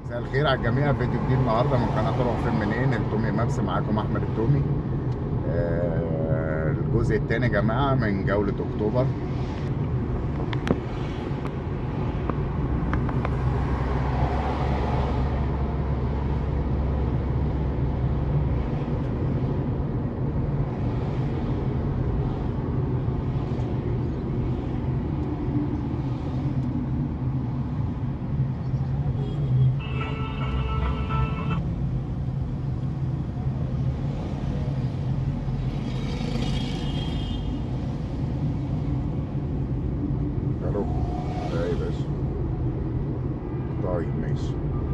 مساء الخير على الجميع فيديو جديد النهارده من قناه طلع فين منين التومي مابس معاكم احمد التومي آه، الجزء الثاني يا جماعه من جوله اكتوبر الو لا يا باشا طيب ماشي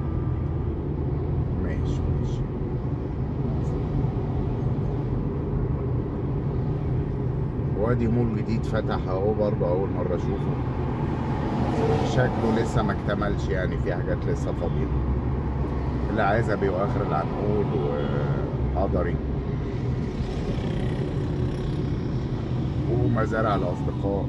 ماشي ماشي وادي مول جديد فتح اهو برضه اول مره اشوفه شكله لسه ما اكتملش يعني في حاجات لسه فاضيه اللي عايزها بيبقى اخر العنقود وقدري ومزارع الاصدقاء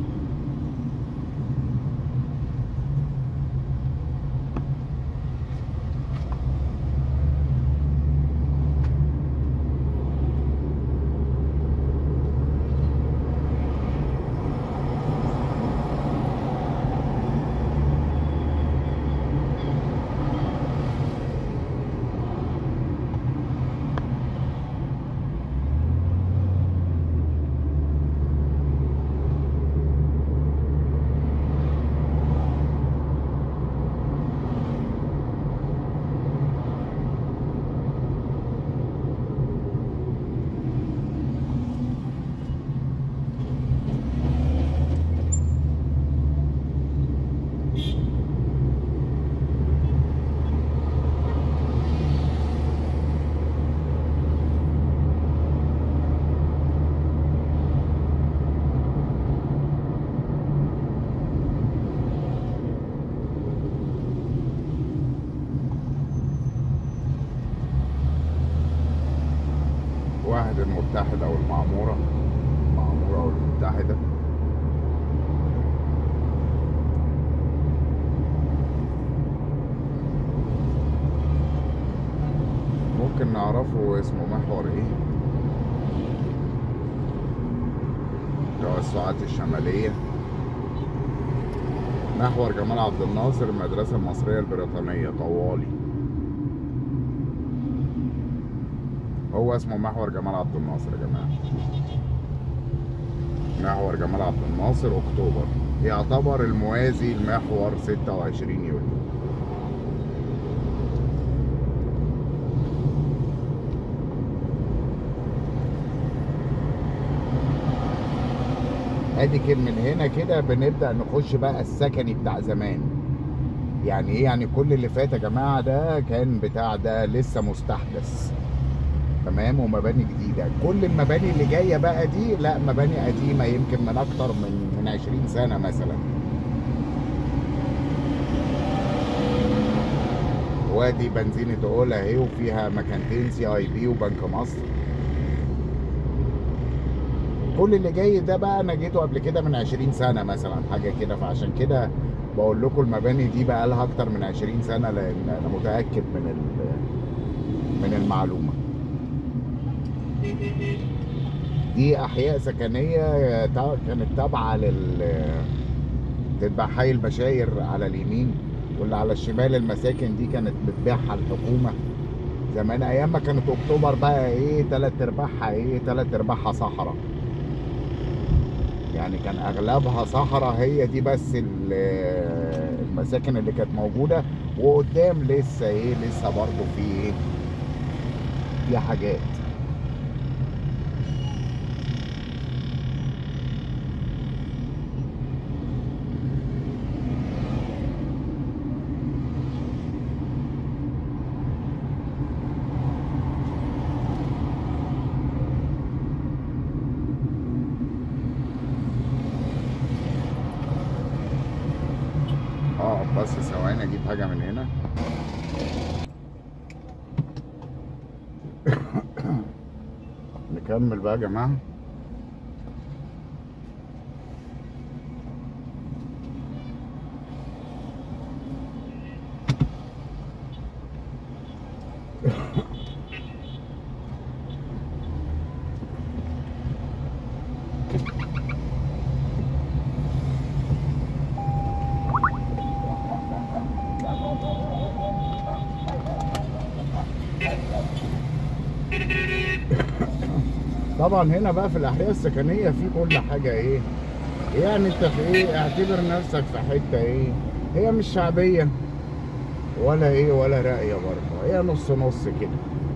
واحد المتحدة والمعمورة المعمورة والمتحدة ممكن نعرفه اسمه محور ايه التوسعات الشمالية محور جمال عبد الناصر المدرسة المصرية البريطانية طوالي هو اسمه محور جمال عبد الناصر يا جماعة محور جمال عبد الناصر اكتوبر يعتبر الموازي لمحور 26 يوليو ادي كده من هنا كده بنبدا نخش بقى السكني بتاع زمان يعني ايه يعني كل اللي فات يا جماعه ده كان بتاع ده لسه مستحدث تمام ومباني جديده كل المباني اللي جايه بقى دي لا مباني قديمه يمكن من اكتر من من 20 سنه مثلا وادي بنزينة اول اهي وفيها مكانتين سي اي بي وبنك مصر كل اللي جاي ده بقى انا جيته قبل كده من 20 سنه مثلا حاجه كده فعشان كده بقول لكم المباني دي بقى لها اكتر من 20 سنه لان انا متاكد من من المعلومه دي احياء سكنيه كانت تابعه لل تتبع حي المشاير على اليمين واللي على الشمال المساكن دي كانت بتبيعها الحكومه زمان ايام ما كانت اكتوبر بقى ايه تلات ارباعها ايه تلات ارباعها صحراء يعني كان اغلبها صحراء هي دي بس المساكن اللي كانت موجوده وقدام لسه ايه لسه برضه في ايه في حاجات اه بس ثواني اجيب حاجه من هنا نكمل بقى يا جماعه طبعا هنا بقى في الاحياء السكنيه في كل حاجه ايه يعني انت في ايه اعتبر نفسك في حته ايه هي مش شعبيه ولا ايه ولا راقيه برضه هي نص نص كده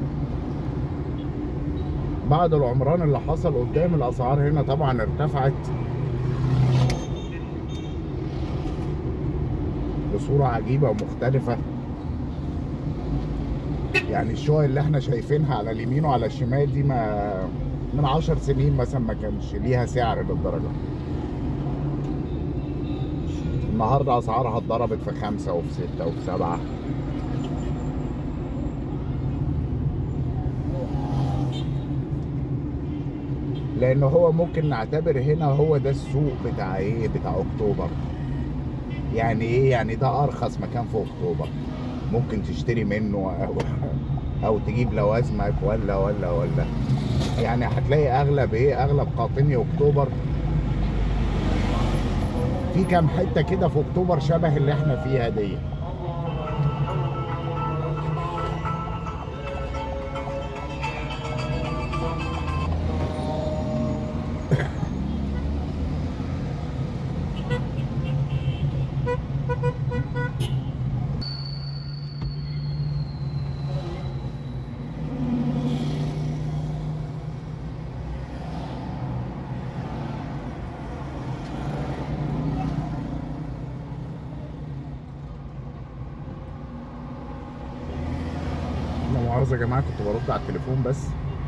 بعد العمران اللي حصل قدام الاسعار هنا طبعا ارتفعت بصوره عجيبه ومختلفه يعني الشقق اللي احنا شايفينها على اليمين وعلى الشمال دي ما من عشر سنين مثلا ما كانش ليها سعر للدرجة النهاردة أسعارها اتضربت في خمسة وفي ستة وفي سبعة لأن هو ممكن نعتبر هنا هو ده السوق بتاع إيه بتاع أكتوبر يعني إيه يعني ده أرخص مكان في أكتوبر ممكن تشتري منه أو أو تجيب لوازمك ولا ولا ولا يعني هتلاقي اغلب ايه اغلب قاطني اكتوبر في كام حته كده في اكتوبر شبه اللي احنا فيها دي لا مؤاخذة يا جماعة كنت برد على التليفون بس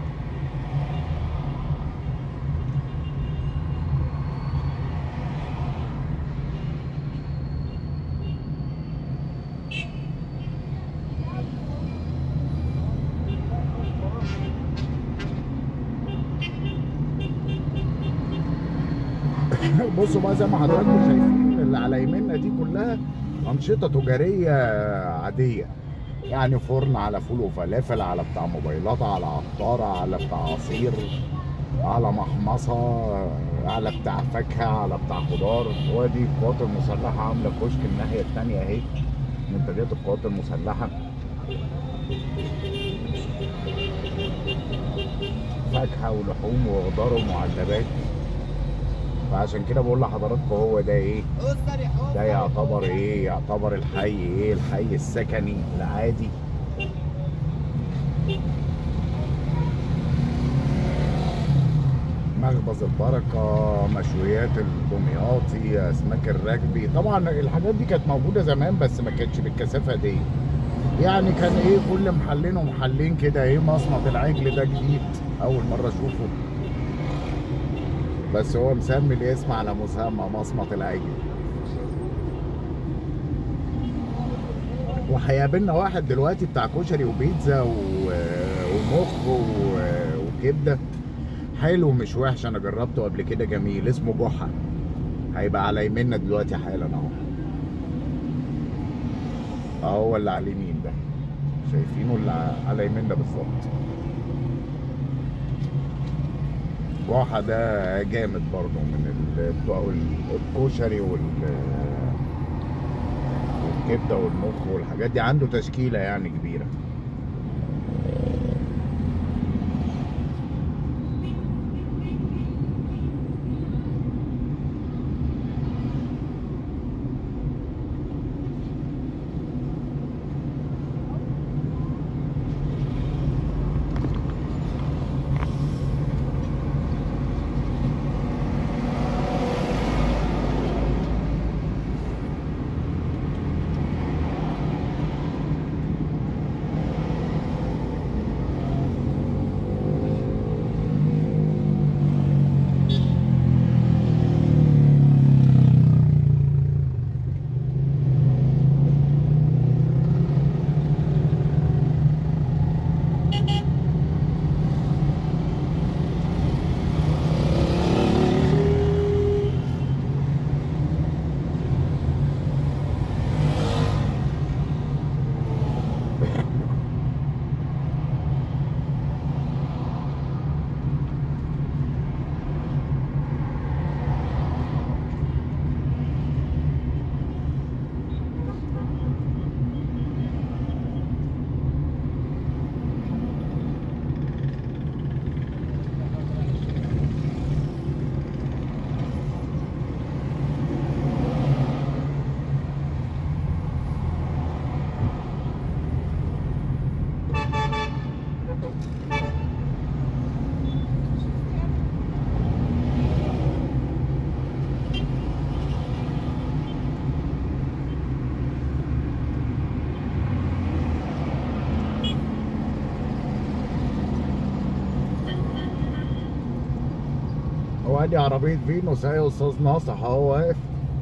بصوا بقى زي ما حضراتكم شايفين اللي على يميننا دي كلها أنشطة تجارية عادية يعني فرن على فول وفلافل على بتاع موبايلات على عطارة على بتاع عصير على محمصة على بتاع فاكهة على بتاع خضار وادي القوات المسلحة عاملة كشك الناحية التانية اهي منتجات القوات المسلحة فاكهة ولحوم وخضار ومعلبات فعشان كده بقول لحضراتكم هو ده ايه ده يعتبر ايه يعتبر الحي ايه الحي السكني العادي مخبز البركة مشويات الدمياطي أسماك الرجبي طبعا الحاجات دي كانت موجودة زمان بس ما كانتش بالكثافة دي يعني كان ايه كل محلين ومحلين كده ايه مصمت العجل ده جديد أول مرة أشوفه بس هو مسمي الاسم على مسمى مصمت العجل وهيقابلنا واحد دلوقتي بتاع كشري وبيتزا و... ومخ و... وكبده حلو مش وحش انا جربته قبل كده جميل اسمه جحا هيبقى على يميننا دلوقتي حالا اهو اهو اللي على اليمين ده شايفينه اللي على يميننا بالظبط جحا ده جامد برضه من ال- بتوع الكشري وال والكبده والمخ والحاجات دي عنده تشكيله يعني كبيره وادي عربيه فينوس اهي استاذ ناصح اهو واقف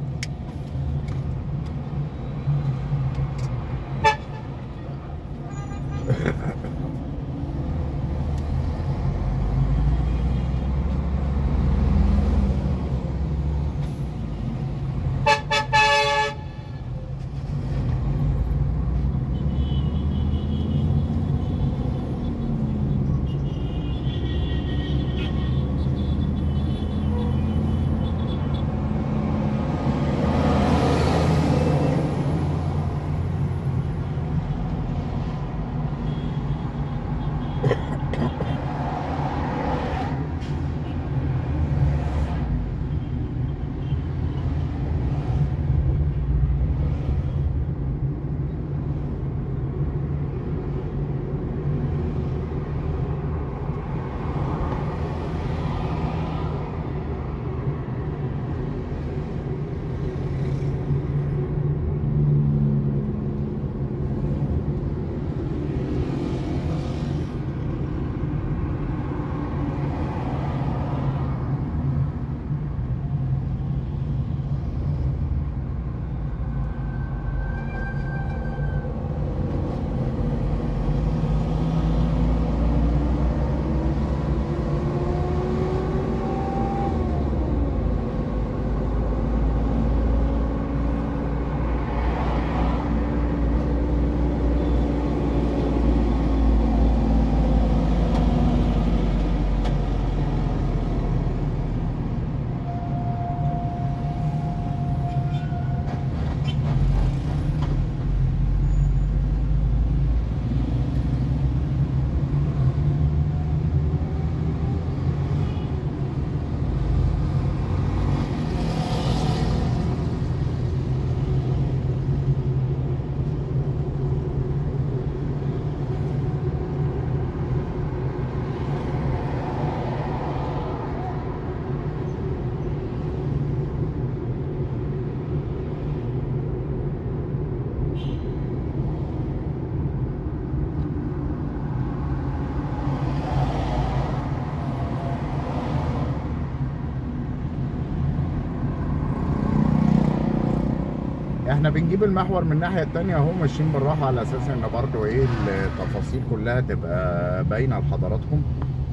احنا بنجيب المحور من الناحيه التانية اهو ماشيين بالراحه على اساس ان برضو ايه التفاصيل كلها تبقى باينه لحضراتكم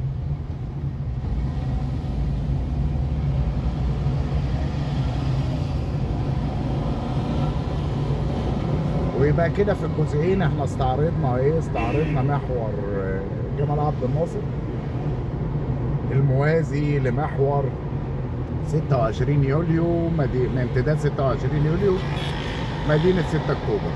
ويبقى كده في الجزئين احنا استعرضنا ايه استعرضنا محور آه، جمال عبد الناصر الموازي لمحور 26 يوليو مدينة امتداد 26 يوليو مدينة 6 أكتوبر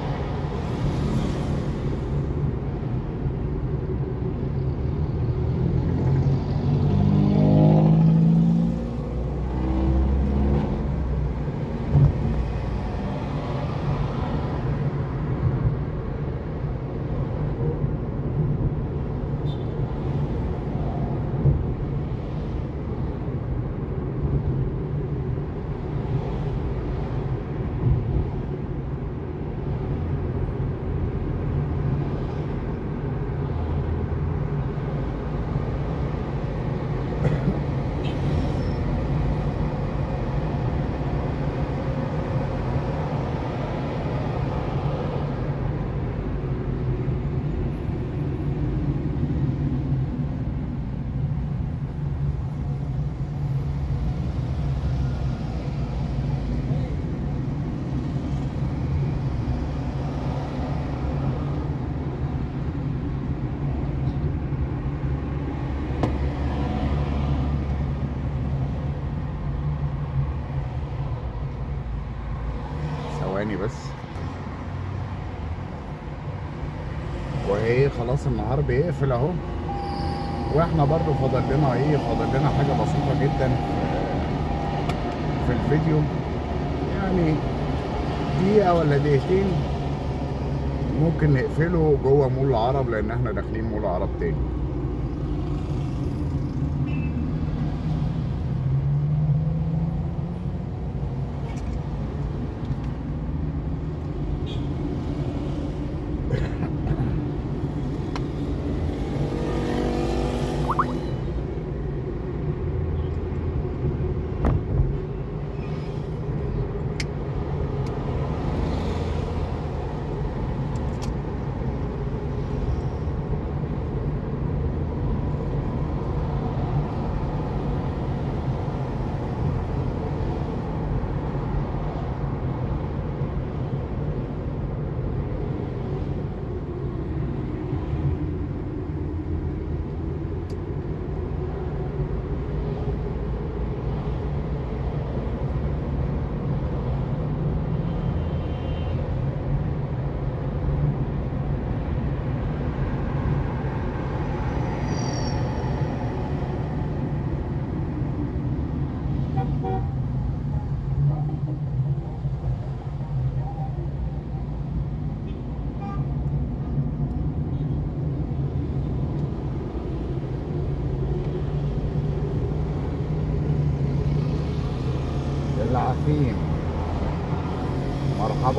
ثواني بس وايه خلاص النهار بيقفل اهو واحنا برضو فاضل لنا ايه فاضل لنا حاجه بسيطه جدا في الفيديو يعني دقيقه ولا دقيقتين ممكن نقفله جوه مول العرب لان احنا داخلين مول العرب تاني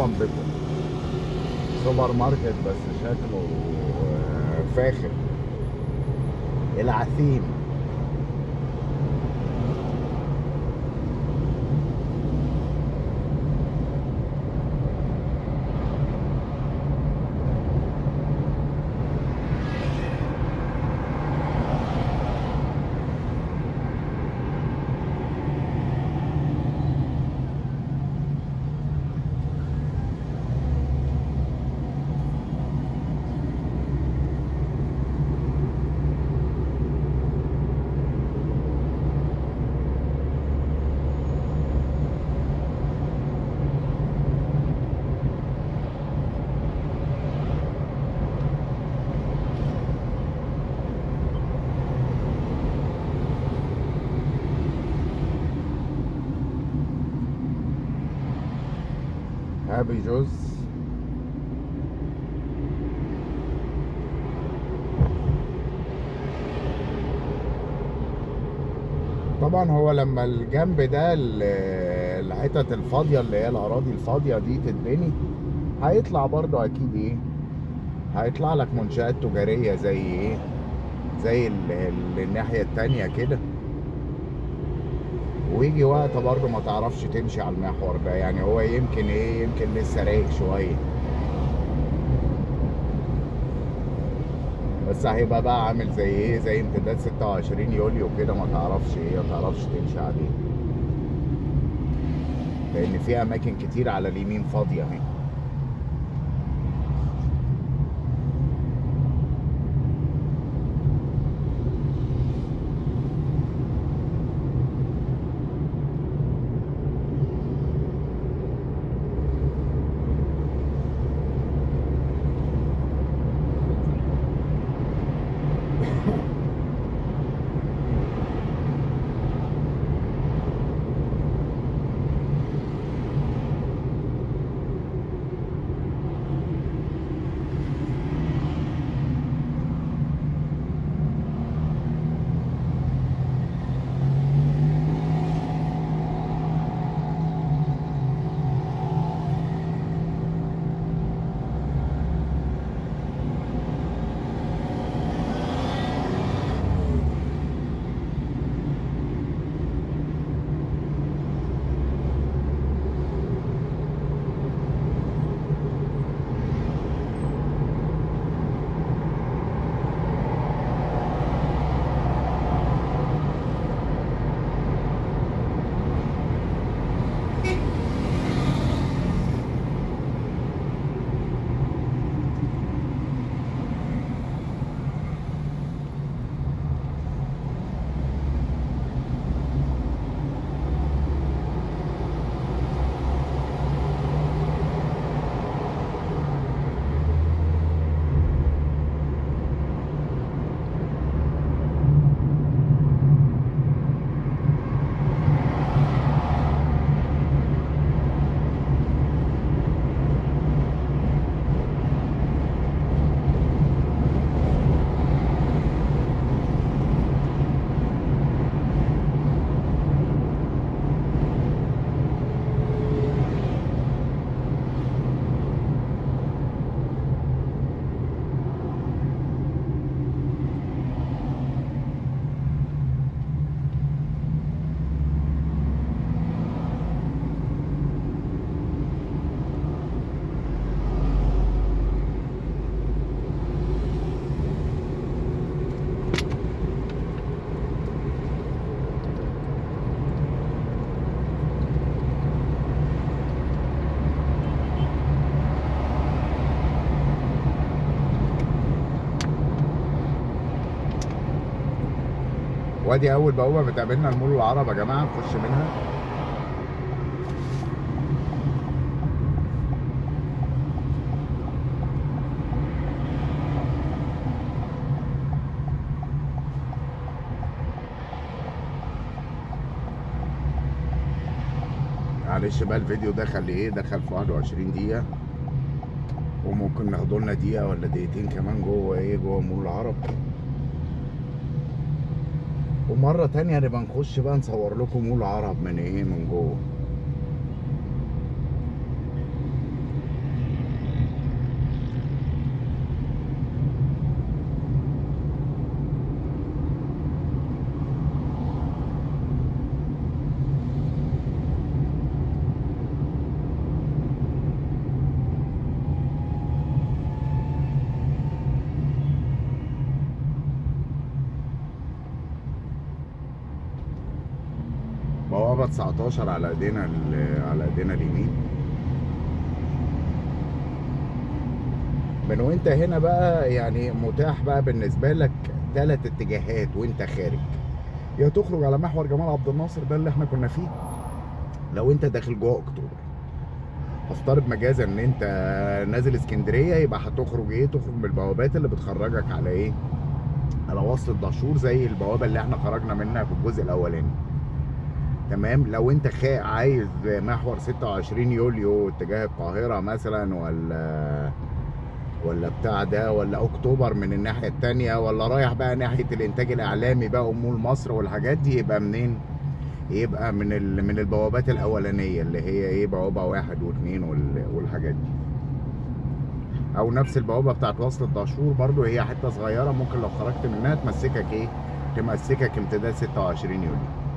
بكم سوبر ماركت بس شكله آه، فاخر العثيم هابي جوز طبعا هو لما الجنب ده ال- الحتت الفاضية اللي هي الأراضي الفاضية دي تتبني هيطلع برضه أكيد إيه هيطلع لك منشآت تجارية زي إيه زي ال- ال- الناحية التانية كده ويجي وقت برضه ما تعرفش تمشي على المحور ده يعني هو يمكن ايه يمكن لسه رايق شويه بس هيبقى بقى عامل زي ايه زي امتداد 26 يوليو كده ما تعرفش ايه ما تعرفش تمشي عليه لان في اماكن كتير على اليمين فاضيه اهي وادي اول بوابه بتقابلنا المول العرب يا جماعه نخش منها معلش بقى الفيديو دخل ايه دخل في 21 دقيقه وممكن ناخدوا لنا دقيقه ولا دقيقتين كمان جوه ايه جوه مول العرب ومرة تانية نبقى نخش بقى نصور لكم مول عرب من ايه من جوه بوابه 19 على ايدينا ال- على ايدينا اليمين من وانت هنا بقى يعني متاح بقى بالنسبه لك ثلاث اتجاهات وانت خارج يا تخرج على محور جمال عبد الناصر ده اللي احنا كنا فيه لو انت داخل جوه اكتوبر هفترض مجازا ان انت نازل اسكندريه يبقى هتخرج ايه تخرج من البوابات اللي بتخرجك على ايه على وصل الدهشور زي البوابه اللي احنا خرجنا منها في الجزء الاولاني تمام لو انت خا... عايز محور 26 يوليو اتجاه القاهره مثلا ولا ولا بتاع ده ولا اكتوبر من الناحيه التانية ولا رايح بقى ناحيه الانتاج الاعلامي بقى ومول مصر والحاجات دي يبقى منين يبقى من ال... من البوابات الاولانيه اللي هي ايه بوابه واحد واثنين وال... والحاجات دي او نفس البوابه بتاعت وصل الدهشور برضو هي حته صغيره ممكن لو خرجت منها تمسكك ايه تمسكك امتداد 26 يوليو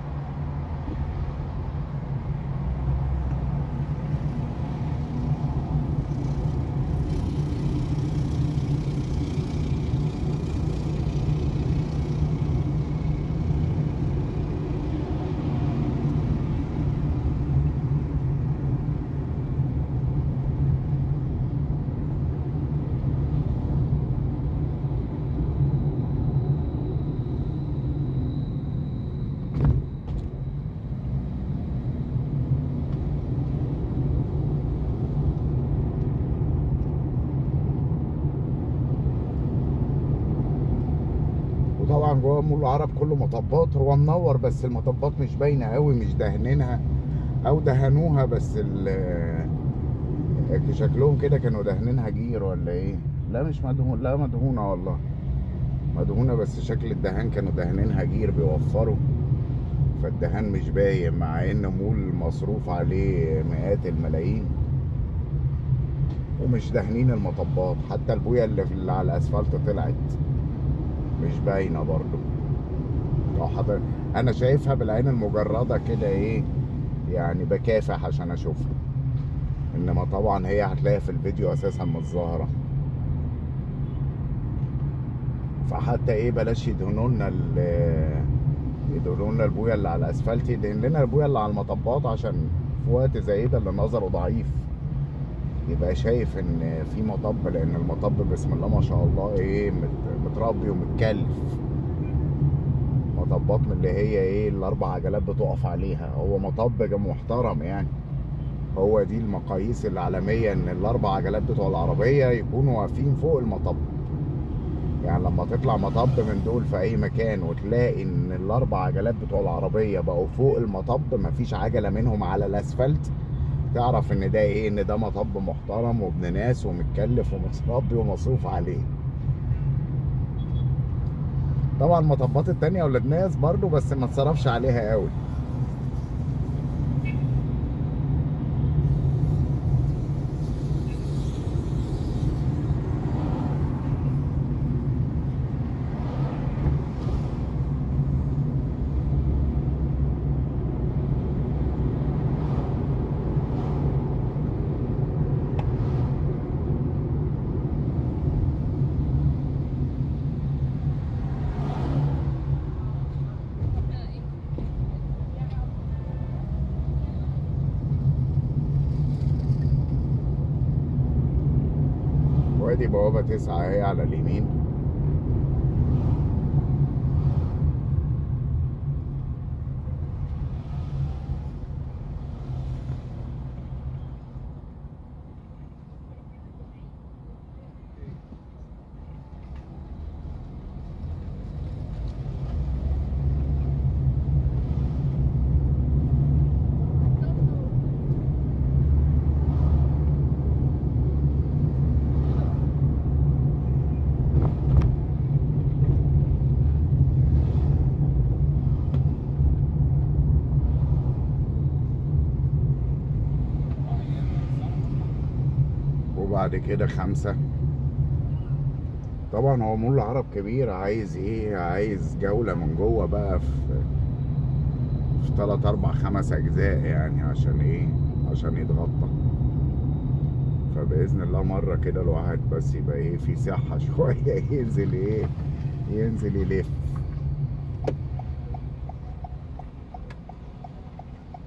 وطبعا جوه مول العرب كله مطبات هو منور بس المطبات مش باينه قوي مش دهنينها او دهنوها بس ال شكلهم كده كانوا دهنينها جير ولا ايه لا مش مدهون لا مدهونه والله مدهونه بس شكل الدهان كانوا دهنينها جير بيوفروا فالدهان مش باين مع ان مول مصروف عليه مئات الملايين ومش دهنين المطبات حتى البويه اللي, في اللي على الاسفلت طلعت مش باينه برضو لو حضر انا شايفها بالعين المجرده كده ايه يعني بكافح عشان اشوفها انما طبعا هي هتلاقيها في الفيديو اساسا مش ظاهره فحتى ايه بلاش يدهنوا لنا ال- يدهنوا لنا البويه اللي على الاسفلت يدهن لنا البويه اللي على المطبات عشان في وقت زي ده اللي نظره ضعيف يبقى شايف ان في مطب لان المطب بسم الله ما شاء الله ايه مت- متربي ومتكلف مطبات من اللي هي ايه الاربع عجلات بتقف عليها هو مطب جا- محترم يعني هو دي المقاييس العالمية ان الاربع عجلات بتوع العربية يكونوا واقفين فوق المطب يعني لما تطلع مطب من دول في اي مكان وتلاقي ان الاربع عجلات بتوع العربية بقوا فوق المطب مفيش عجلة منهم على الاسفلت تعرف ان ده ايه ان ده مطب محترم وابن ناس ومتكلف ومتربي ومصروف عليه طبعا المطبات التانية ولاد ناس برضو بس ما اتصرفش عليها قوي وادي بوابة تسعة اهي على اليمين وبعد كده خمسة طبعا هو مول العرب كبير عايز ايه عايز جولة من جوه بقى في في تلات اربع خمس اجزاء يعني عشان ايه عشان يتغطى فباذن الله مره كده الواحد بس يبقى ايه في صحه شويه ينزل ايه ينزل يلف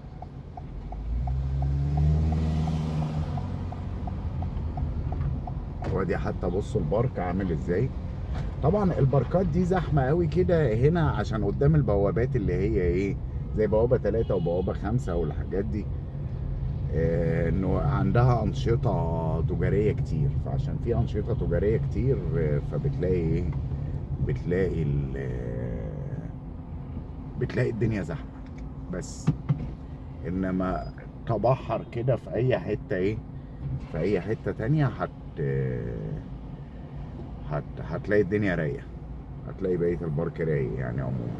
وادي حتى بصوا البارك عامل ازاي طبعا الباركات دي زحمه قوي كده هنا عشان قدام البوابات اللي هي ايه زي بوابه ثلاثة وبوابه خمسة والحاجات دي آه، انه عندها انشطه تجاريه كتير فعشان في انشطه تجاريه كتير آه، فبتلاقي ايه بتلاقي ال آه، بتلاقي الدنيا زحمه بس انما تبحر كده في اي حته ايه في اي حته تانية هت هت هتلاقي الدنيا رايقه هتلاقي بقيه البارك رايق يعني عموما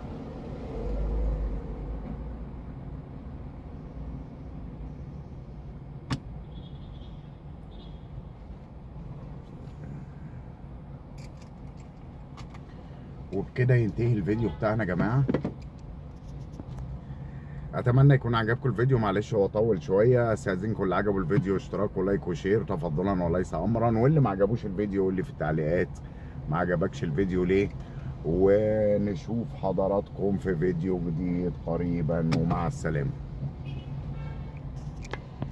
وبكده ينتهي الفيديو بتاعنا يا جماعه اتمنى يكون عجبكم الفيديو معلش هو طول شويه استاذنكم اللي عجبه الفيديو اشتراك ولايك وشير تفضلا وليس امرا واللي ما عجبوش الفيديو يقول لي في التعليقات ما عجبكش الفيديو ليه ونشوف حضراتكم في فيديو جديد قريبا ومع السلامه